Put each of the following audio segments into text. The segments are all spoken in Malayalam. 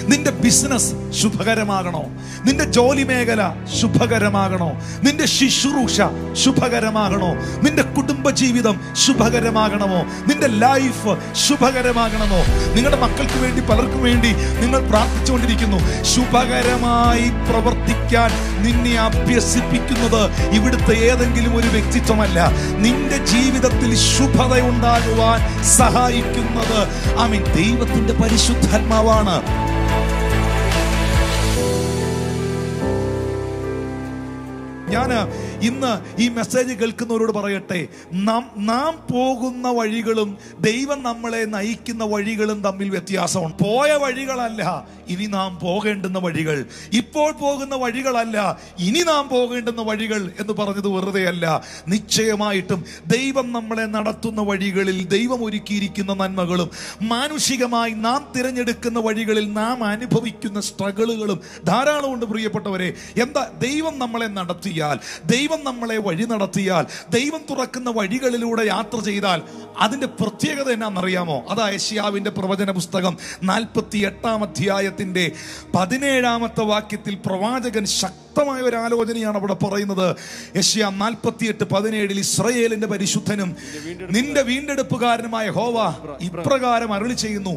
നിന്റെ ബിസിനസ് ശുഭകരമാകണോ നിന്റെ ജോലി മേഖല ശുഭകരമാകണോ നിന്റെ ശുശ്രൂഷ ശുഭകരമാകണോ നിന്റെ കുടുംബ ജീവിതം ശുഭകരമാകണമോ നിന്റെ ലൈഫ് ശുഭകരമാകണമോ നിങ്ങളുടെ മക്കൾക്ക് വേണ്ടി പലർക്കും വേണ്ടി നിങ്ങൾ പ്രാർത്ഥിച്ചുകൊണ്ടിരിക്കുന്നു ശുഭകരമായി പ്രവർത്തിക്കാൻ നിന്നെ അഭ്യസിപ്പിക്കുന്നത് ഇവിടുത്തെ ഏതെങ്കിലും ഒരു വ്യക്തിത്വമല്ല നിന്റെ ജീവിതത്തിൽ ശുഭത ഉണ്ടാകുവാൻ സഹായിക്കുന്നത് ഐ മീൻ ദൈവത്തിന്റെ പരിശുദ്ധാത്മാവാണ് ഞാൻ ഇന്ന് ഈ മെസ്സേജ് കേൾക്കുന്നവരോട് പറയട്ടെ നാം നാം പോകുന്ന വഴികളും ദൈവം നമ്മളെ നയിക്കുന്ന വഴികളും തമ്മിൽ വ്യത്യാസമുണ്ട് പോയ വഴികളല്ല ഇനി നാം പോകേണ്ടുന്ന വഴികൾ ഇപ്പോൾ പോകുന്ന വഴികളല്ല ഇനി നാം പോകേണ്ടുന്ന വഴികൾ എന്ന് പറഞ്ഞത് വെറുതെയല്ല നിശ്ചയമായിട്ടും ദൈവം നമ്മളെ നടത്തുന്ന വഴികളിൽ ദൈവം ഒരുക്കിയിരിക്കുന്ന നന്മകളും മാനുഷികമായി നാം തിരഞ്ഞെടുക്കുന്ന വഴികളിൽ നാം അനുഭവിക്കുന്ന സ്ട്രഗിളുകളും ധാരാളമുണ്ട് പ്രിയപ്പെട്ടവരെ എന്താ ദൈവം നമ്മളെ നടത്തിയാൽ ദൈവം നമ്മളെ വഴി നടത്തിയാൽ ദൈവം തുറക്കുന്ന വഴികളിലൂടെ യാത്ര ചെയ്താൽ അതിന്റെ പ്രത്യേകത എന്നാണെന്നറിയാമോ അതാ യശ്യാവിന്റെ പ്രവചന പുസ്തകം നാൽപ്പത്തി എട്ടാം അധ്യായത്തിന്റെ പതിനേഴാമത്തെ വാക്യത്തിൽ പ്രവാചകൻ ശക്തമായ ഒരു ആലോചനയാണ് അവിടെ പറയുന്നത് യശ്യ നാൽപ്പത്തിയെട്ട് പതിനേഴിൽ ഇസ്രയേലിന്റെ പരിശുദ്ധനും നിന്റെ വീണ്ടെടുപ്പുകാരനുമായ ഹോവ ഇപ്രകാരം അരുളി ചെയ്യുന്നു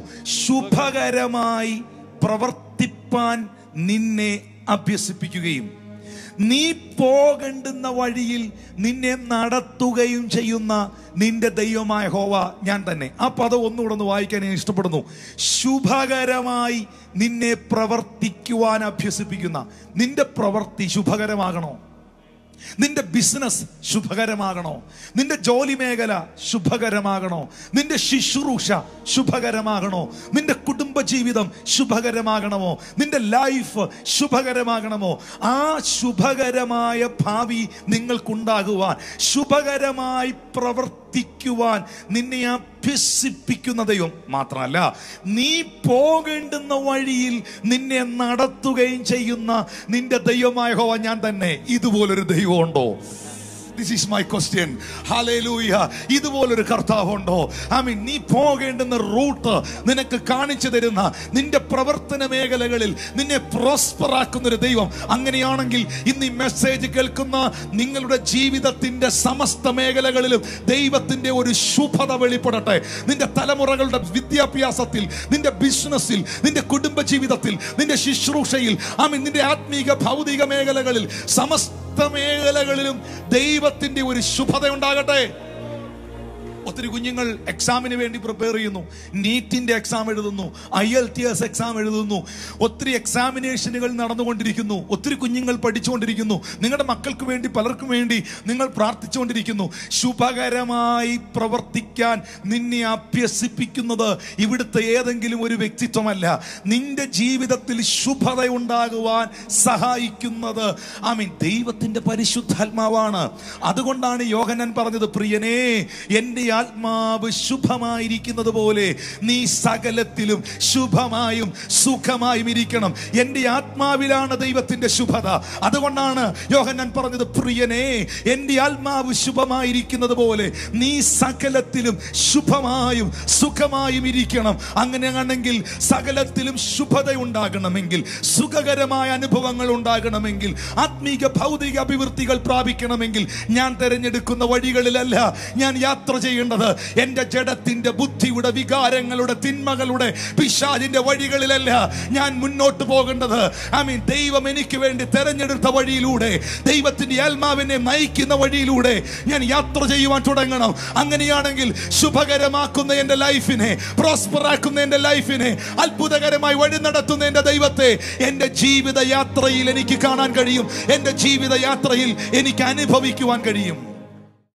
ശുഭകരമായി പ്രവർത്തിപ്പാൻ നിന്നെ അഭ്യസിപ്പിക്കുകയും നീ പോകേണ്ടുന്ന വഴിയിൽ നിന്നെ നടത്തുകയും ചെയ്യുന്ന നിന്റെ ദൈവമായ ഹോവ ഞാൻ തന്നെ ആ പദം ഒന്നുകൂടെ ഒന്ന് വായിക്കാൻ ഞാൻ ഇഷ്ടപ്പെടുന്നു ശുഭകരമായി നിന്നെ പ്രവർത്തിക്കുവാൻ അഭ്യസിപ്പിക്കുന്ന നിന്റെ പ്രവൃത്തി ശുഭകരമാകണോ നിന്റെ ബിസിനസ് ശുഭകരമാകണോ നിന്റെ ജോലി മേഖല ശുഭകരമാകണോ നിന്റെ ശുശ്രൂഷ ശുഭകരമാകണോ നിന്റെ കുടുംബ ജീവിതം ശുഭകരമാകണമോ നിന്റെ ലൈഫ് ശുഭകരമാകണമോ ആ ശുഭകരമായ ഭാവി നിങ്ങൾക്കുണ്ടാകുവാൻ ശുഭകരമായി പ്രവർത്തിക്കുവാൻ നിന്നെ അഭ്യസിപ്പിക്കുന്ന ദൈവം മാത്രമല്ല നീ പോകേണ്ടുന്ന വഴിയിൽ നിന്നെ നടത്തുകയും ചെയ്യുന്ന നിന്റെ ദൈവമായ ഹോവ ഞാൻ തന്നെ ഇതുപോലൊരു ദൈവമുണ്ടോ this is my question hallelujah ഇതുപോലൊരു കർത്താവുണ്ടോ ഐ മീൻ നീ പോകേണ്ടുന്ന റൂട്ട് നിനക്ക് കാണിച്ചു തരുന്ന നിന്റെ പ്രവർത്തന മേഖലകളിൽ നിന്നെ പ്രോസ്പർ ആക്കുന്ന ഒരു ദൈവം അങ്ങനെയാണെങ്കിൽ ഇന്ന് ഈ മെസ്സേജ് കേൾക്കുന്ന നിങ്ങളുടെ ജീവിതത്തിന്റെ സമസ്ത മേഖലകളിലും ദൈവത്തിന്റെ ഒരു ശുഭത വെളിപ്പെടട്ടെ നിന്റെ തലമുറകളുടെ വിദ്യാഭ്യാസത്തിൽ നിന്റെ ബിസിനസ്സിൽ നിന്റെ കുടുംബ ജീവിതത്തിൽ നിന്റെ ശുശ്രൂഷയിൽ ഐ മീൻ നിന്റെ ആത്മീക ഭൗതിക മേഖലകളിൽ സമസ്ത മേഖലകളിലും ദൈവത്തിന്റെ ഒരു ശുഭത ഉണ്ടാകട്ടെ ഒത്തിരി കുഞ്ഞുങ്ങൾ എക്സാമിന് വേണ്ടി പ്രിപ്പയർ ചെയ്യുന്നു നീറ്റിന്റെ എക്സാം എഴുതുന്നു I L T S exam എഴുതുന്നു ഒത്തിരി എക്സാമിനേഷനുകൾ നടന്നുകൊണ്ടിരിക്കുന്നു ഒത്തിരി കുഞ്ഞുങ്ങൾ പഠിച്ചുകൊണ്ടിരിക്കുന്നു നിങ്ങളുടെ മക്കൾക്ക് വേണ്ടി പലർക്കും വേണ്ടി നിങ്ങൾ പ്രാർത്ഥിച്ചുകൊണ്ടിരിക്കുന്നു ശുഭകരമായി പ്രവർത്തിക്കാൻ നിന്നെ അഭ്യസിപ്പിക്കുന്നത് ഇവിടുത്തെ ഏതെങ്കിലും ഒരു വ്യക്തിത്വമല്ല നിന്റെ ജീവിതത്തിൽ ശുഭത ഉണ്ടാകുവാൻ സഹായിക്കുന്നത് ഐ മീൻ ദൈവത്തിന്റെ പരിശുദ്ധാത്മാവാണ് അതുകൊണ്ടാണ് യോഹനൻ പറഞ്ഞത് പ്രിയനേ എൻ്റെ ആത്മാവ് ശുഭമായിരിക്കുന്നത് പോലെ നീ സകലത്തിലും ശുഭമായും സുഖമായും ഇരിക്കണം എൻ്റെ ആത്മാവിലാണ് ദൈവത്തിന്റെ ശുഭത അതുകൊണ്ടാണ് യോഹന്നാൻ പറഞ്ഞത് പ്രിയനേ എൻ്റെ ആത്മാവ് ശുഭമായിരിക്കുന്നത് പോലെ നീ സകലത്തിലും ശുഭമായും സുഖമായും ഇരിക്കണം അങ്ങനെയാണെങ്കിൽ സകലത്തിലും ശുഭത ഉണ്ടാകണമെങ്കിൽ സുഖകരമായ അനുഭവങ്ങൾ ഉണ്ടാകണമെങ്കിൽ ആത്മീക ഭൗതിക അഭിവൃദ്ധികൾ പ്രാപിക്കണമെങ്കിൽ ഞാൻ തിരഞ്ഞെടുക്കുന്ന വഴികളിലല്ല ഞാൻ യാത്ര ചെയ്യേണ്ടത് എൻ്റെ ജഡത്തിന്റെ ബുദ്ധിയുടെ വികാരങ്ങളുടെ തിന്മകളുടെ പിശാചിന്റെ വഴികളിലല്ല ഞാൻ മുന്നോട്ട് പോകേണ്ടത് ഐ മീൻ ദൈവം എനിക്ക് വേണ്ടി തെരഞ്ഞെടുത്ത വഴിയിലൂടെ ദൈവത്തിന്റെ ആത്മാവിനെ നയിക്കുന്ന വഴിയിലൂടെ ഞാൻ യാത്ര ചെയ്യുവാൻ തുടങ്ങണം അങ്ങനെയാണെങ്കിൽ ശുഭകരമാക്കുന്ന എൻ്റെ ലൈഫിനെ പ്രോസ്പർ ആക്കുന്ന എൻ്റെ ലൈഫിനെ അത്ഭുതകരമായി വഴി നടത്തുന്ന എൻ്റെ ദൈവത്തെ എൻ്റെ ജീവിത യാത്രയിൽ എനിക്ക് കാണാൻ കഴിയും എൻ്റെ ജീവിത യാത്രയിൽ എനിക്ക് അനുഭവിക്കുവാൻ കഴിയും